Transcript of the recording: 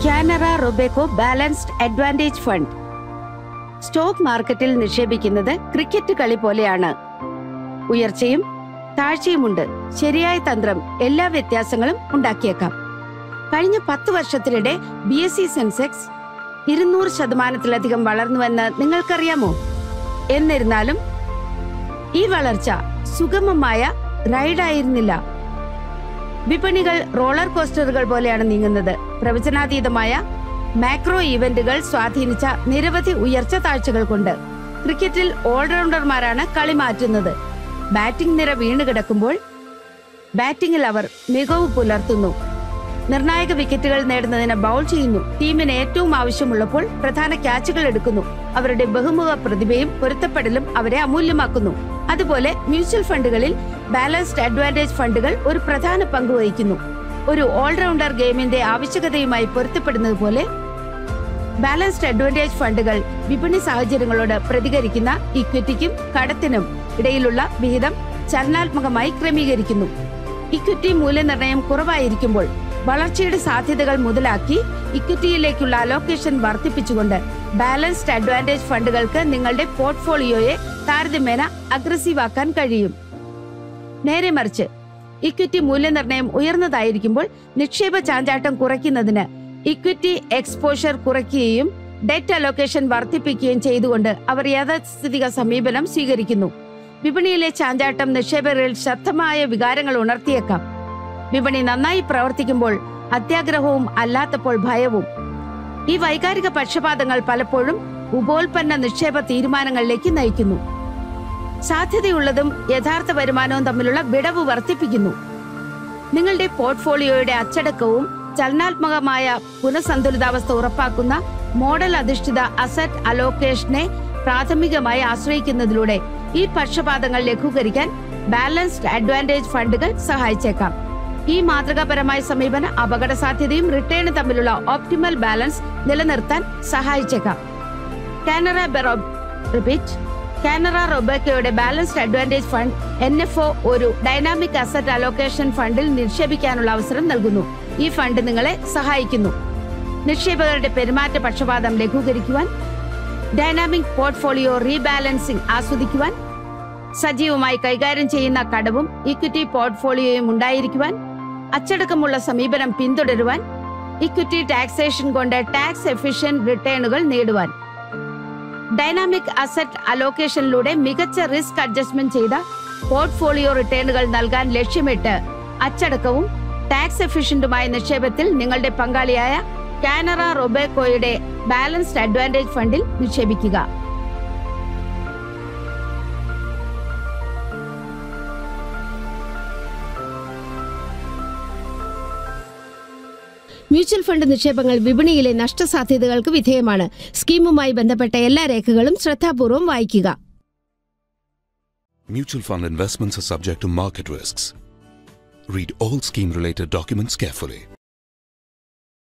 Canara Robeco balanced advantage fund stock മാർക്കറ്റിൽ നിക്ഷേപിക്കുന്നത് cricket കളി പോലെയാണ് ഉയർച്ചയും താഴ്ചയുമുണ്ട് ശരിയായ തന്ത്രം എല്ലാ വ്യത്യാസങ്ങളും ഉണ്ടാക്കിയേക്കാം കഴിഞ്ഞ പത്ത് വർഷത്തിനിടെ ബി എസ് സി സെൻസെക്സ് ഇരുന്നൂറ് ശതമാനത്തിലധികം വളർന്നുവെന്ന് നിങ്ങൾക്കറിയാമോ എന്നിരുന്നാലും ഈ വളർച്ച സുഗമമായ റൈഡായിരുന്നില്ല വിപണികൾ റോളർ കോസ്റ്ററുകൾ പോലെയാണ് നീങ്ങുന്നത് പ്രവചനാതീതമായ മാക്രോ ഇവന്റുകൾ സ്വാധീനിച്ച നിരവധി ഉയർച്ച താഴ്ചകൾ കൊണ്ട് ക്രിക്കറ്റിൽ ഓൾറൗണ്ടർമാരാണ് കളി മാറ്റുന്നത് ബാറ്റിംഗ് നിര വീണുകിടക്കുമ്പോൾ ബാറ്റിംഗിൽ അവർ മികവ് പുലർത്തുന്നു നിർണായക വിക്കറ്റുകൾ നേടുന്നതിന് ബൗൾ ചെയ്യുന്നു ടീമിന് ഏറ്റവും ആവശ്യമുള്ളപ്പോൾ പ്രധാന ക്യാച്ചുകൾ എടുക്കുന്നു അവരുടെ ബഹുമുഖ പ്രതിഭയും പൊരുത്തപ്പെടലും അവരെ അമൂല്യമാക്കുന്നു അതുപോലെ മ്യൂച്വൽ ഫണ്ടുകളിൽ ബാലൻസ്ഡ് അഡ്വാൻറ്റേജ് ഫണ്ടുകൾ ഒരു പ്രധാന പങ്ക് വഹിക്കുന്നു ഒരു ഓൾറൗണ്ടർ ഗെയിമിന്റെ ആവശ്യകതയുമായി പൊരുത്തപ്പെടുന്നത് പോലെ ബാലൻസ്ഡ് അഡ്വാൻറ്റേജ് ഫണ്ടുകൾ വിപണി സാഹചര്യങ്ങളോട് പ്രതികരിക്കുന്ന ഇക്വിറ്റിക്കും കടത്തിനും ഇടയിലുള്ള വിഹിതം ചലനാത്മകമായി ക്രമീകരിക്കുന്നു ഇക്വിറ്റി മൂല്യനിർണ്ണയം കുറവായിരിക്കുമ്പോൾ വളർച്ചയുടെ സാധ്യതകൾ മുതലാക്കി ഇക്വിറ്റിയിലേക്കുള്ള അലോക്കേഷൻ വർദ്ധിപ്പിച്ചുകൊണ്ട് ബാലൻസ്ഡ് അഡ്വാൻറ്റേജ് ഫണ്ടുകൾക്ക് നിങ്ങളുടെ പോർട്ട്ഫോളിയോയെ താരതമ്യേന അഗ്രസീവ് ആക്കാൻ കഴിയും നേരെ മറിച്ച് ഇക്വിറ്റി മൂല്യനിർണ്ണയം ഉയർന്നതായിരിക്കുമ്പോൾ നിക്ഷേപ ചാഞ്ചാട്ടം കുറയ്ക്കുന്നതിന് ഇക്വിറ്റി എക്സ്പോഷർ കുറയ്ക്കുകയും ഡെറ്റ് അലോക്കേഷൻ വർദ്ധിപ്പിക്കുകയും ചെയ്തുകൊണ്ട് അവർ യാഥാസ്ഥിതിക സമീപനം സ്വീകരിക്കുന്നു വിപണിയിലെ ചാഞ്ചാട്ടം നിക്ഷേപകരിൽ ശക്തമായ വികാരങ്ങൾ ഉണർത്തിയേക്കാം വിപണി നന്നായി പ്രവർത്തിക്കുമ്പോൾ അത്യാഗ്രഹവും അല്ലാത്തപ്പോൾ ഭയവും ഈ വൈകാരിക പക്ഷപാതങ്ങൾ പലപ്പോഴും ഉപോൽപ്പന്ന നിക്ഷേപ തീരുമാനങ്ങളിലേക്ക് നയിക്കുന്നു സാധ്യതയുള്ളതും യഥാർത്ഥ വരുമാനവും തമ്മിലുള്ള വിടവ് വർദ്ധിപ്പിക്കുന്നു നിങ്ങളുടെ പോർട്ട്ഫോളിയോയുടെ അച്ചടക്കവും ചലനാത്മകമായ പുനഃസന്തുലിതാവസ്ഥ ഉറപ്പാക്കുന്ന മോഡൽ അധിഷ്ഠിത അസറ്റ് അലോക്കേഷനെ പ്രാഥമികമായി ആശ്രയിക്കുന്നതിലൂടെ ഈ പക്ഷപാതങ്ങൾ ലഘൂകരിക്കാൻ ബാലൻസ്ഡ് അഡ്വാൻറ്റേജ് ഫണ്ടുകൾ സഹായിച്ചേക്കാം ഈ മാതൃകാപരമായ സമീപനം അപകട സാധ്യതയും റിട്ടേണും തമ്മിലുള്ള ഓപ്റ്റിമൽ ബാലൻസ് നിലനിർത്താൻ സഹായിച്ചേക്കാം കാനറ ബെറോ റിപ്പീറ്റ് കാനറ റൊബേക്കയുടെ balanced advantage fund N F O ഒരു ഡൈനാമിക് അസറ്റ് അലോക്കേഷൻ ഫണ്ടിൽ നിക്ഷേപിക്കാനുള്ള അവസരം നൽകുന്നു ഈ ഫണ്ട് നിങ്ങളെ സഹായിക്കുന്നു നിക്ഷേപകരുടെ പെരുമാറ്റ പക്ഷപാതം ലഘൂകരിക്കുവാൻ ഡൈനാമിക് പോർട്ട്ഫോളിയോ റീബാലൻസിംഗ് ആസ്വദിക്കുവാൻ സജീവമായി കൈകാര്യം ചെയ്യുന്ന കടവും ഇക്വിറ്റി പോർട്ട്ഫോളിയോയും ഉണ്ടായിരിക്കുവാൻ അച്ചടക്കമുള്ള സമീപനം പിന്തുടരുവാൻ ഇക്വിറ്റി ടാക്സേഷൻ കൊണ്ട് ടാക്സ് എഫിഷ്യന്റ് റിട്ടേണുകൾ നേടുവാൻ ഡൈനാമിക് അസറ്റ് അലോക്കേഷനിലൂടെ മികച്ച റിസ്ക് അഡ്ജസ്റ്റ്മെന്റ് ചെയ്ത പോർട്ട്ഫോളിയോ റിട്ടേണുകൾ നൽകാൻ ലക്ഷ്യമിട്ട് അച്ചടക്കവും ടാക്സ് എഫിഷ്യന്റുമായ നിക്ഷേപത്തിൽ നിങ്ങളുടെ പങ്കാളിയായ കാനറ റൊബേക്കോയുടെ ബാലൻസ്ഡ് അഡ്വാൻറ്റേജ് ഫണ്ടിൽ നിക്ഷേപിക്കുക മ്യൂച്വൽ ഫണ്ട് നിക്ഷേപങ്ങൾ വിപണിയിലെ നഷ്ടസാധ്യതകൾക്ക് വിധേയമാണ് സ്കീമുമായി ബന്ധപ്പെട്ട എല്ലാ രേഖകളും ശ്രദ്ധാപൂർവം വായിക്കുക Mutual fund investments are subject to market risks. Read all scheme related documents carefully.